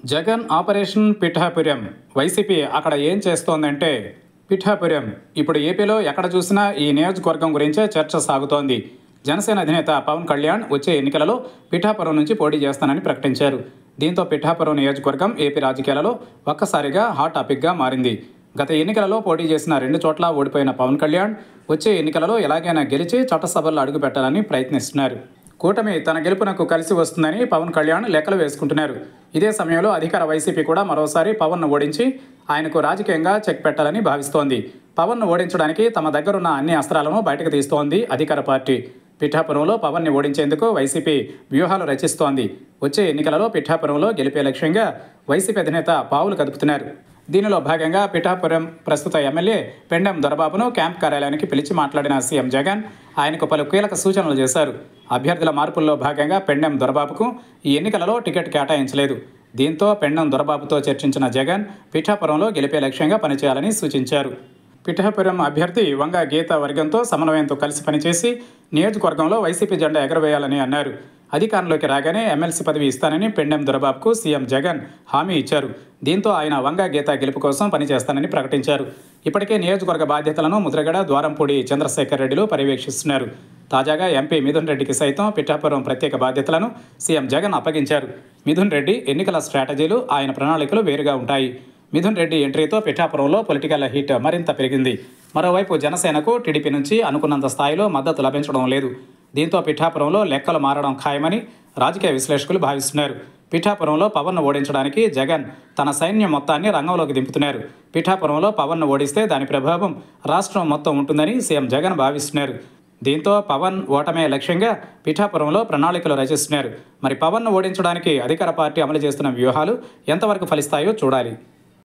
Jagan operation Pithapuram YCP అక్కడ ఏం చేస్తోందంటే పిఠాపురం ఇప్పుడు ఏపీలో ఎక్కడ చూసినా ఈ నియోజకవర్గం గురించే చర్చ సాగుతోంది జనసేన అధినేత పవన్ కళ్యాణ్ వచ్చే ఎన్నికలలో పిఠాపురం నుంచి పోటీ చేస్తానని ప్రకటించారు దీంతో పిఠాపురం నియోజకవర్గం ఏపీ రాజకీయాలలో ఒక్కసారిగా హాట్ టాపిక్గా మారింది గత ఎన్నికలలో పోటీ చేసిన రెండు చోట్ల ఓడిపోయిన పవన్ కళ్యాణ్ వచ్చే ఎన్నికలలో ఎలాగైనా గెలిచి చట్టసభల్లో అడుగుపెట్టాలని ప్రయత్నిస్తున్నారు కూటమి తన గెలుపునకు కలిసి వస్తుందని పవన్ కళ్యాణ్ లెక్కలు వేసుకుంటున్నారు ఇదే సమయంలో అధికార వైసీపీ కూడా మరోసారి పవన్ను ఓడించి ఆయనకు రాజకీయంగా చెక్ పెట్టాలని భావిస్తోంది పవన్ను ఓడించడానికి తమ దగ్గరున్న అన్ని అస్త్రాలను బయటకు తీస్తోంది అధికార పార్టీ పిఠాపురంలో పవన్ని ఓడించేందుకు వైసీపీ వ్యూహాలు రచిస్తోంది వచ్చే ఎన్నికలలో పిఠాపురంలో గెలిపే లక్ష్యంగా వైసీపీ అధినేత పావులు కదుపుతున్నారు దీనిలో భాగంగా పిఠాపురం ప్రస్తుత ఎమ్మెల్యే పెండెం దొరబాబును క్యాంప్ కార్యాలయానికి పిలిచి మాట్లాడిన సీఎం జగన్ ఆయనకు పలు కీలక సూచనలు చేశారు అభ్యర్థుల మార్పుల్లో భాగంగా పెండెం దొరబాబుకు ఈ ఎన్నికలలో టికెట్ కేటాయించలేదు దీంతో పెండెం దొరబాబుతో చర్చించిన జగన్ పిఠాపురంలో గెలిపే లక్ష్యంగా పనిచేయాలని సూచించారు పిఠాపురం అభ్యర్థి వంగ గీత వర్గంతో సమన్వయంతో కలిసి పనిచేసి నియోజకవర్గంలో వైసీపీ జెండా ఎగరవేయాలని అన్నారు అధికారంలోకి రాగానే ఎమ్మెల్సీ పదవి ఇస్తానని పెండెం దొరబాబుకు సీఎం జగన్ హామీ ఇచ్చారు దీంతో ఆయన వంగ గీత గెలుపు కోసం పనిచేస్తానని ప్రకటించారు ఇప్పటికే నియోజకవర్గ బాధ్యతలను ముద్రగడ ద్వారంపూడి చంద్రశేఖర్ రెడ్డిలు పర్యవేక్షిస్తున్నారు తాజాగా ఎంపీ మిథున్ రెడ్డికి సైతం పిఠాపురం ప్రత్యేక బాధ్యతలను సీఎం జగన్ అప్పగించారు మిథున్ రెడ్డి ఎన్నికల స్ట్రాటజీలు ఆయన ప్రణాళికలు వేరుగా ఉంటాయి మిథున్ రెడ్డి ఎంట్రీతో పిఠాపురంలో పొలిటికల్ హీట్ మరింత పెరిగింది మరోవైపు జనసేనకు టీడీపీ నుంచి అనుకున్నంత స్థాయిలో మద్దతు లభించడం లేదు దీంతో పిఠాపురంలో లెక్కలు మారడం ఖాయమని రాజకీయ విశ్లేషకులు భావిస్తున్నారు పిఠాపురంలో పవన్ను ఓడించడానికి జగన్ తన సైన్యం మొత్తాన్ని రంగంలోకి దింపుతున్నారు పిఠాపురంలో పవన్ను ఓడిస్తే దాని ప్రభావం రాష్ట్రం మొత్తం ఉంటుందని సీఎం జగన్ భావిస్తున్నారు దీంతో పవన్ ఓటమే లక్ష్యంగా పిఠాపురంలో ప్రణాళికలు రచిస్తున్నారు మరి పవన్ను ఓడించడానికి అధికార పార్టీ అమలు చేస్తున్న వ్యూహాలు ఎంతవరకు ఫలిస్తాయో చూడాలి